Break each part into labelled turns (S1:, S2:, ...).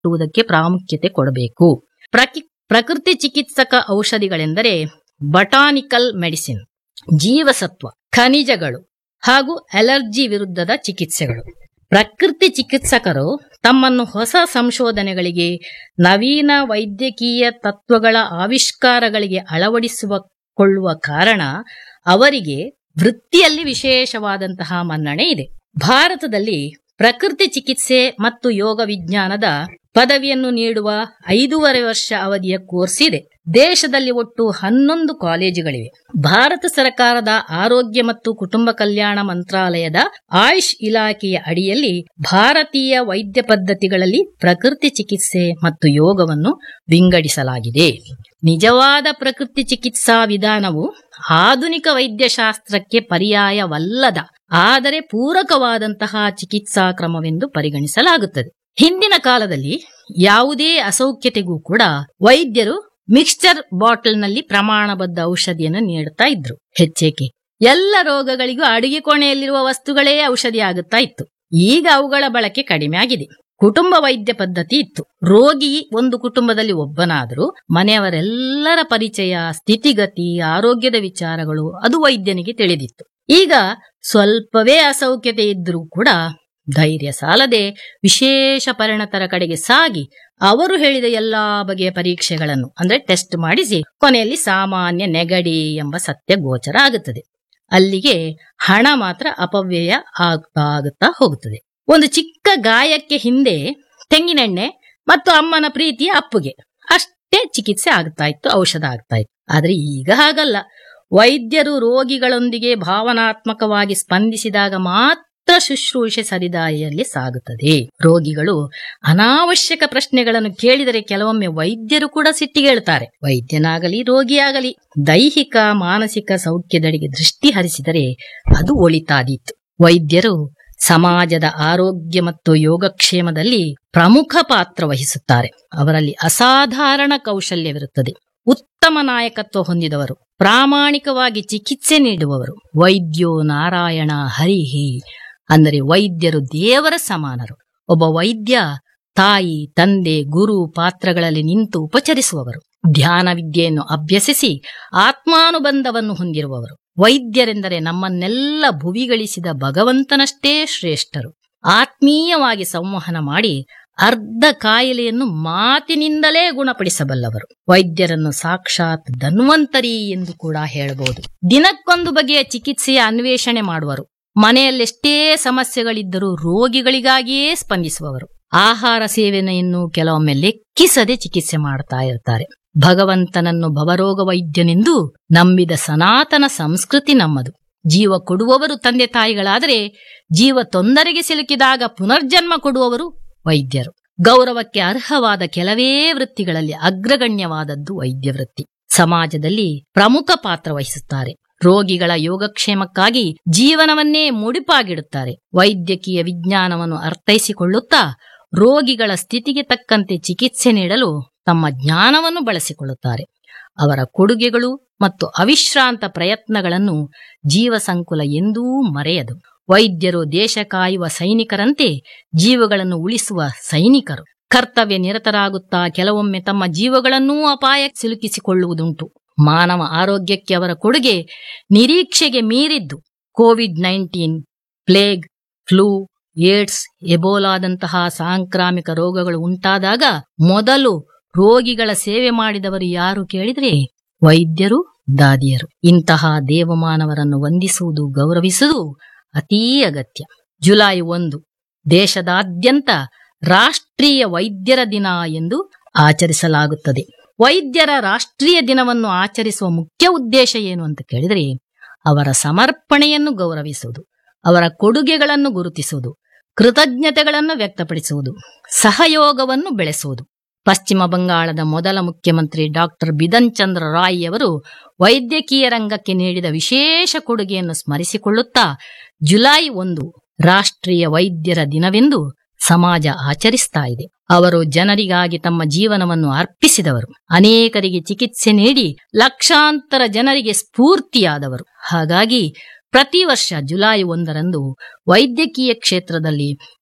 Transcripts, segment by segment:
S1: ತಡೆಗಟ್ಟುವುದಕ್ಕೆ ಪ್ರಾಮುಖ್ಯತೆ ಕೊಡಬೇಕು ಪ್ರಕಿ ಪ್ರಕೃತಿ ಚಿಕಿತ್ಸಕ ಔಷಧಿಗಳೆಂದರೆ ಬಟಾನಿಕಲ್ ಮೆಡಿಸಿನ್ ಜೀವಸತ್ವ ಖನಿಜಗಳು ಹಾಗೂ ಅಲರ್ಜಿ ವಿರುದ್ಧದ ಚಿಕಿತ್ಸೆಗಳು ಪ್ರಕೃತಿ ಚಿಕಿತ್ಸಕರು ತಮ್ಮನ್ನು ಹೊಸ ಸಂಶೋಧನೆಗಳಿಗೆ ನವೀನ ವೈದ್ಯಕೀಯ ತತ್ವಗಳ ಆವಿಷ್ಕಾರಗಳಿಗೆ ಅಳವಡಿಸಿಕೊಳ್ಳುವ ಕಾರಣ ಅವರಿಗೆ ವೃತ್ತಿಯಲ್ಲಿ ವಿಶೇಷವಾದಂತಹ ಮನ್ನಣೆ ಇದೆ ಭಾರತದಲ್ಲಿ ಪ್ರಕೃತಿ ಚಿಕಿತ್ಸೆ ಮತ್ತು ಯೋಗ ವಿಜ್ಞಾನದ ಪದವಿಯನ್ನು ನೀಡುವ ಐದೂವರೆ ವರ್ಷ ಅವಧಿಯ ಕೋರ್ಸ್ ಇದೆ ದೇಶದಲ್ಲಿ ಒಟ್ಟು ಹನ್ನೊಂದು ಕಾಲೇಜುಗಳಿವೆ ಭಾರತ ಸರ್ಕಾರದ ಆರೋಗ್ಯ ಮತ್ತು ಕುಟುಂಬ ಕಲ್ಯಾಣ ಮಂತ್ರಾಲಯದ ಆಯುಷ್ ಇಲಾಖೆಯ ಅಡಿಯಲ್ಲಿ ಭಾರತೀಯ ವೈದ್ಯ ಪದ್ಧತಿಗಳಲ್ಲಿ ಪ್ರಕೃತಿ ಚಿಕಿತ್ಸೆ ಮತ್ತು ಯೋಗವನ್ನು ವಿಂಗಡಿಸಲಾಗಿದೆ ನಿಜವಾದ ಪ್ರಕೃತಿ ಚಿಕಿತ್ಸಾ ವಿಧಾನವು ಆಧುನಿಕ ವೈದ್ಯಶಾಸ್ತ್ರಕ್ಕೆ ಪರ್ಯಾಯವಲ್ಲದ ಆದರೆ ಪೂರಕವಾದಂತಹ ಚಿಕಿತ್ಸಾ ಕ್ರಮವೆಂದು ಪರಿಗಣಿಸಲಾಗುತ್ತದೆ ಹಿಂದಿನ ಕಾಲದಲ್ಲಿ ಯಾವುದೇ ಅಸೌಖ್ಯತೆಗೂ ಕೂಡ ವೈದ್ಯರು ಮಿಕ್ಸ್ಚರ್ ಬಾಟಲ್ನಲ್ಲಿ ಪ್ರಮಾಣಬದ್ಧ ಔಷಧಿಯನ್ನು ನೀಡುತ್ತಾ ಇದ್ರು ಹೆಚ್ಚೇಕೆ ಎಲ್ಲ ರೋಗಗಳಿಗೂ ಅಡುಗೆ ಕೋಣೆಯಲ್ಲಿರುವ ವಸ್ತುಗಳೇ ಔಷಧಿ ಆಗುತ್ತಾ ಇತ್ತು ಈಗ ಅವುಗಳ ಬಳಕೆ ಕಡಿಮೆ ಆಗಿದೆ ಕುಟುಂಬ ವೈದ್ಯ ಪದ್ಧತಿ ಇತ್ತು ರೋಗಿ ಒಂದು ಕುಟುಂಬದಲ್ಲಿ ಒಬ್ಬನಾದರೂ ಮನೆಯವರೆಲ್ಲರ ಪರಿಚಯ ಸ್ಥಿತಿಗತಿ ಆರೋಗ್ಯದ ವಿಚಾರಗಳು ಅದು ವೈದ್ಯನಿಗೆ ತಿಳಿದಿತ್ತು ಈಗ ಸ್ವಲ್ಪವೇ ಅಸೌಖ್ಯತೆ ಇದ್ರೂ ಕೂಡ ಧೈರ್ಯ ಸಾಲದೆ ವಿಶೇಷ ಪರಿಣತರ ಕಡೆಗೆ ಸಾಗಿ ಅವರು ಹೇಳಿದ ಎಲ್ಲಾ ಬಗೆಯ ಪರೀಕ್ಷೆಗಳನ್ನು ಅಂದ್ರೆ ಟೆಸ್ಟ್ ಮಾಡಿಸಿ ಕೊನೆಯಲ್ಲಿ ಸಾಮಾನ್ಯ ನೆಗಡಿ ಎಂಬ ಸತ್ಯ ಗೋಚರ ಆಗುತ್ತದೆ ಅಲ್ಲಿಗೆ ಹಣ ಮಾತ್ರ ಅಪವ್ಯಯ ಆಗ್ತಾ ಆಗುತ್ತಾ ಹೋಗುತ್ತದೆ ಒಂದು ಚಿಕ್ಕ ಗಾಯಕ್ಕೆ ಹಿಂದೆ ತೆಂಗಿನೆಣ್ಣೆ ಮತ್ತು ಅಮ್ಮನ ಪ್ರೀತಿಯ ಅಪ್ಪುಗೆ ಅಷ್ಟೇ ಚಿಕಿತ್ಸೆ ಆಗ್ತಾ ಇತ್ತು ಔಷಧ ಆಗ್ತಾ ಇತ್ತು ಆದ್ರೆ ಈಗ ಹಾಗಲ್ಲ ವೈದ್ಯರು ರೋಗಿಗಳೊಂದಿಗೆ ಭಾವನಾತ್ಮಕವಾಗಿ ಸ್ಪಂದಿಸಿದಾಗ ಮಾತ್ರ ಶುಶ್ರೂಷೆ ಸರಿದಾರಿಯಲ್ಲಿ ಸಾಗುತ್ತದೆ ರೋಗಿಗಳು ಅನಾವಶ್ಯಕ ಪ್ರಶ್ನೆಗಳನ್ನು ಕೇಳಿದರೆ ಕೆಲವೊಮ್ಮೆ ವೈದ್ಯರು ಕೂಡ ಸಿಟ್ಟಿಗೇಳ್ತಾರೆ ವೈದ್ಯನಾಗಲಿ ರೋಗಿಯಾಗಲಿ ದೈಹಿಕ ಮಾನಸಿಕ ಸೌಖ್ಯದೆಡೆಗೆ ದೃಷ್ಟಿ ಹರಿಸಿದರೆ ಅದು ಒಳಿತಾದೀತು ವೈದ್ಯರು ಸಮಾಜದ ಆರೋಗ್ಯ ಮತ್ತು ಯೋಗಕ್ಷೇಮದಲ್ಲಿ ಪ್ರಮುಖ ಪಾತ್ರ ವಹಿಸುತ್ತಾರೆ ಅವರಲ್ಲಿ ಅಸಾಧಾರಣ ಕೌಶಲ್ಯವಿರುತ್ತದೆ ಉತ್ತಮ ನಾಯಕತ್ವ ಹೊಂದಿದವರು ಪ್ರಾಮಾಣಿಕವಾಗಿ ಚಿಕಿತ್ಸೆ ನೀಡುವವರು ವೈದ್ಯೋ ನಾರಾಯಣ ಹರಿಹಿ ಅಂದರೆ ವೈದ್ಯರು ದೇವರ ಸಮಾನರು ಒಬ್ಬ ವೈದ್ಯ ತಾಯಿ ತಂದೆ ಗುರು ಪಾತ್ರಗಳಲ್ಲಿ ನಿಂತು ಉಪಚರಿಸುವವರು ಧ್ಯಾನ ವಿದ್ಯೆಯನ್ನು ಅಭ್ಯಸಿಸಿ ಆತ್ಮಾನುಬಂಧವನ್ನು ಹೊಂದಿರುವವರು ವೈದ್ಯರೆಂದರೆ ನಮ್ಮನ್ನೆಲ್ಲ ಭುವಿಗಳಿಸಿದ ಭಗವಂತನಷ್ಟೇ ಶ್ರೇಷ್ಠರು ಆತ್ಮೀಯವಾಗಿ ಸಂವಹನ ಮಾಡಿ ಅರ್ಧ ಕಾಯಿಲೆಯನ್ನು ಮಾತಿನಿಂದಲೇ ಗುಣಪಡಿಸಬಲ್ಲವರು ವೈದ್ಯರನ್ನು ಸಾಕ್ಷಾತ್ ಧನ್ವಂತರಿ ಎಂದು ಕೂಡ ಹೇಳಬಹುದು ದಿನಕ್ಕೊಂದು ಬಗೆಯ ಚಿಕಿತ್ಸೆಯ ಅನ್ವೇಷಣೆ ಮಾಡುವರು ಮನೆಯಲ್ಲೆಷ್ಟೇ ಸಮಸ್ಯೆಗಳಿದ್ದರೂ ರೋಗಿಗಳಿಗಾಗಿಯೇ ಸ್ಪಂದಿಸುವವರು ಆಹಾರ ಸೇವನೆಯನ್ನು ಕೆಲವೊಮ್ಮೆ ಲೆಕ್ಕಿಸದೆ ಚಿಕಿತ್ಸೆ ಮಾಡ್ತಾ ಇರ್ತಾರೆ ಭಗವಂತನನ್ನು ಭವರೋಗ ವೈದ್ಯನೆಂದು ನಂಬಿದ ಸನಾತನ ಸಂಸ್ಕೃತಿ ನಮ್ಮದು ಜೀವ ಕೊಡುವವರು ತಂದೆ ತಾಯಿಗಳಾದರೆ ಜೀವ ತೊಂದರೆಗೆ ಸಿಲುಕಿದಾಗ ಪುನರ್ಜನ್ಮ ಕೊಡುವವರು ವೈದ್ಯರು ಗೌರವಕ್ಕೆ ಅರ್ಹವಾದ ಕೆಲವೇ ವೃತ್ತಿಗಳಲ್ಲಿ ಅಗ್ರಗಣ್ಯವಾದದ್ದು ವೈದ್ಯ ವೃತ್ತಿ ಸಮಾಜದಲ್ಲಿ ಪ್ರಮುಖ ಪಾತ್ರ ವಹಿಸುತ್ತಾರೆ ರೋಗಿಗಳ ಯೋಗಕ್ಷೇಮಕ್ಕಾಗಿ ಜೀವನವನ್ನೇ ಮುಡಿಪಾಗಿಡುತ್ತಾರೆ ವೈದ್ಯಕೀಯ ವಿಜ್ಞಾನವನ್ನು ಅರ್ಥೈಸಿಕೊಳ್ಳುತ್ತಾ ರೋಗಿಗಳ ಸ್ಥಿತಿಗೆ ತಕ್ಕಂತೆ ಚಿಕಿತ್ಸೆ ನೀಡಲು ತಮ್ಮ ಜ್ಞಾನವನ್ನು ಬಳಸಿಕೊಳ್ಳುತ್ತಾರೆ ಅವರ ಕೊಡುಗೆಗಳು ಮತ್ತು ಅವಿಶ್ರಾಂತ ಪ್ರಯತ್ನಗಳನ್ನು ಜೀವ ಸಂಕುಲ ಎಂದೂ ಮರೆಯದು ವೈದ್ಯರು ದೇಶ ಕಾಯುವ ಸೈನಿಕರಂತೆ ಜೀವಗಳನ್ನು ಉಳಿಸುವ ಸೈನಿಕರು ಕರ್ತವ್ಯ ನಿರತರಾಗುತ್ತಾ ಕೆಲವೊಮ್ಮೆ ತಮ್ಮ ಜೀವಗಳನ್ನೂ ಅಪಾಯಕ್ಕೆ ಸಿಲುಕಿಸಿಕೊಳ್ಳುವುದುಂಟು ಮಾನವ ಆರೋಗ್ಯಕ್ಕೆ ಅವರ ಕೊಡುಗೆ ನಿರೀಕ್ಷೆಗೆ ಮೀರಿದ್ದು COVID nineteen plague flu AIDS ಎಬೋಲಾದಂತಹ ಸಾಂಕ್ರಾಮಿಕ ರೋಗಗಳು ಉಂಟಾದಾಗ ಮೊದಲು ರೋಗಿಗಳ ಸೇವೆ ಮಾಡಿದವರು ಯಾರು ಕೇಳಿದ್ರೆ ವೈದ್ಯರು ದಾದಿಯರು ಇಂತಹ ದೇವಮಾನವರನ್ನು ವಂದಿಸುವುದು ಗೌರವಿಸುವುದು ಅತೀ ಅಗತ್ಯ ಜುಲೈ ಒಂದು ದೇಶದಾದ್ಯಂತ ರಾಷ್ಟ್ರೀಯ ವೈದ್ಯರ ದಿನ ಎಂದು ಆಚರಿಸಲಾಗುತ್ತದೆ ವೈದ್ಯರ ರಾಷ್ಟ್ರೀಯ ದಿನವನ್ನು ಆಚರಿಸುವ ಮುಖ್ಯ ಉದ್ದೇಶ ಏನು ಅಂತ ಕೇಳಿದರೆ ಅವರ ಸಮರ್ಪಣೆಯನ್ನು ಗೌರವಿಸುವುದು ಅವರ ಕೊಡುಗೆಗಳನ್ನು ಗುರುತಿಸುವುದು ಕೃತಜ್ಞತೆಗಳನ್ನು ವ್ಯಕ್ತಪಡಿಸುವುದು ಸಹಯೋಗವನ್ನು ಬೆಳೆಸುವುದು ಪಶ್ಚಿಮ ಬಂಗಾಳದ ಮೊದಲ ಮುಖ್ಯಮಂತ್ರಿ ಡಾಕ್ಟರ್ ಬಿಧನ್ ಚಂದ್ರ ರಾಯ್ ಅವರು ವೈದ್ಯಕೀಯ ರಂಗಕ್ಕೆ ನೀಡಿದ ವಿಶೇಷ ಕೊಡುಗೆಯನ್ನು ಸ್ಮರಿಸಿಕೊಳ್ಳುತ್ತಾ ಜುಲೈ ಒಂದು ರಾಷ್ಟ್ರೀಯ ವೈದ್ಯರ ದಿನವೆಂದು ಸಮಾಜ ಆಚರಿಸ್ತಾ ಇದೆ ಅವರು ಜನರಿಗಾಗಿ ತಮ್ಮ ಜೀವನವನ್ನು ಅರ್ಪಿಸಿದವರು ಅನೇಕರಿಗೆ ಚಿಕಿತ್ಸೆ ನೀಡಿ ಲಕ್ಷಾಂತರ ಜನರಿಗೆ ಸ್ಫೂರ್ತಿಯಾದವರು ಹಾಗಾಗಿ ಪ್ರತಿ ವರ್ಷ ಜುಲೈ ಒಂದರಂದು ವೈದ್ಯಕೀಯ ಕ್ಷೇತ್ರದಲ್ಲಿ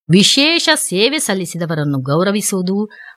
S1: ವಿಶೇಷ ಸೇವೆ ಸಲ್ಲಿಸಿದವರನ್ನು ಗೌರವಿಸುವುದು